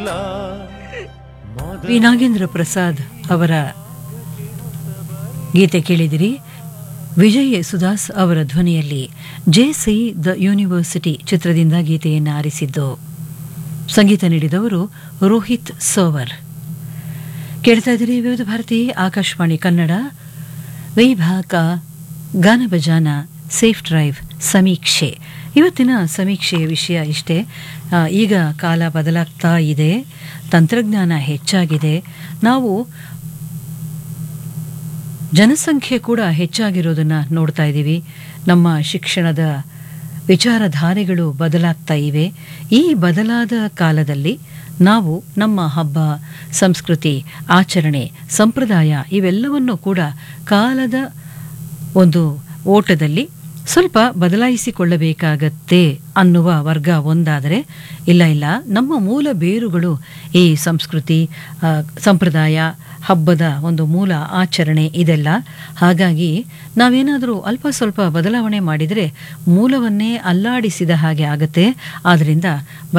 V Nagendra Prasad ಅವರ ಗೀತೆ ಕೇಳಿದಿರಿ ವಿಜಯ್ ಸುದಾಸ್ ಅವರ ಧ್ವನಿಯಲ್ಲಿ ಜೆ ಸಿ ದ ಯೂನಿವರ್ಸಿಟಿ ಚಿತ್ರದಿಂದ ಗೀತೆಯನ್ನು ಆರಿಸಿದ್ದು ಸಂಗೀತ ನೀಡಿದವರು ರೋಹಿತ್ ಸೋವರ್ ಕೇಳ್ತಾ ಇದ್ದೀರಿ ವಿವಿಧ ಭಾರತಿ ಆಕಾಶವಾಣಿ ಕನ್ನಡ ವೈಭಾಗ ಗಾನ ಬಜಾನ ಸೇಫ್ ಡ್ರೈವ್ ಸಮೀಕ್ಷೆ ಇವತ್ತಿನ ಸಮೀಕ್ಷೆಯ ವಿಷಯ ಇಷ್ಟೇ ಆ, ಈಗ ಕಾಲ ಬದಲಾಗ್ತಾ ಇದೆ ತಂತ್ರಜ್ಞಾನ ಹೆಚ್ಚಾಗಿದೆ ನಾವು ಜನಸಂಖ್ಯೆ ಕೂಡ ಹೆಚ್ಚಾಗಿರೋದನ್ನ ನೋಡ್ತಾ ಇದ್ದೀವಿ ನಮ್ಮ ಶಿಕ್ಷಣದ ವಿಚಾರಧಾರೆಗಳು ಬದಲಾಗ್ತಾ ಇವೆ ಈ ಬದಲಾದ ಕಾಲದಲ್ಲಿ ನಾವು ನಮ್ಮ ಹಬ್ಬ ಸಂಸ್ಕೃತಿ ಆಚರಣೆ ಸಂಪ್ರದಾಯ ಇವೆಲ್ಲವನ್ನು ಕೂಡ ಕಾಲದ ಒಂದು ಓಟದಲ್ಲಿ ಸ್ವಲ್ಪ ಬದಲಾಯಿಸಿಕೊಳ್ಳಬೇಕಾಗತ್ತೆ ಅನ್ನುವ ವರ್ಗ ಒಂದಾದರೆ ಇಲ್ಲ ಇಲ್ಲ ನಮ್ಮ ಮೂಲ ಬೇರುಗಳು ಈ ಸಂಸ್ಕೃತಿ ಆ, ಸಂಪ್ರದಾಯ ಹಬ್ಬದ ಒಂದು ಮೂಲ ಆಚರಣೆ ಇದೆಲ್ಲ ಹಾಗಾಗಿ ನಾವೇನಾದರೂ ಅಲ್ಪ ಸ್ವಲ್ಪ ಬದಲಾವಣೆ ಮಾಡಿದರೆ ಮೂಲವನ್ನೇ ಅಲ್ಲಾಡಿಸಿದ ಹಾಗೆ ಆಗತ್ತೆ ಆದ್ದರಿಂದ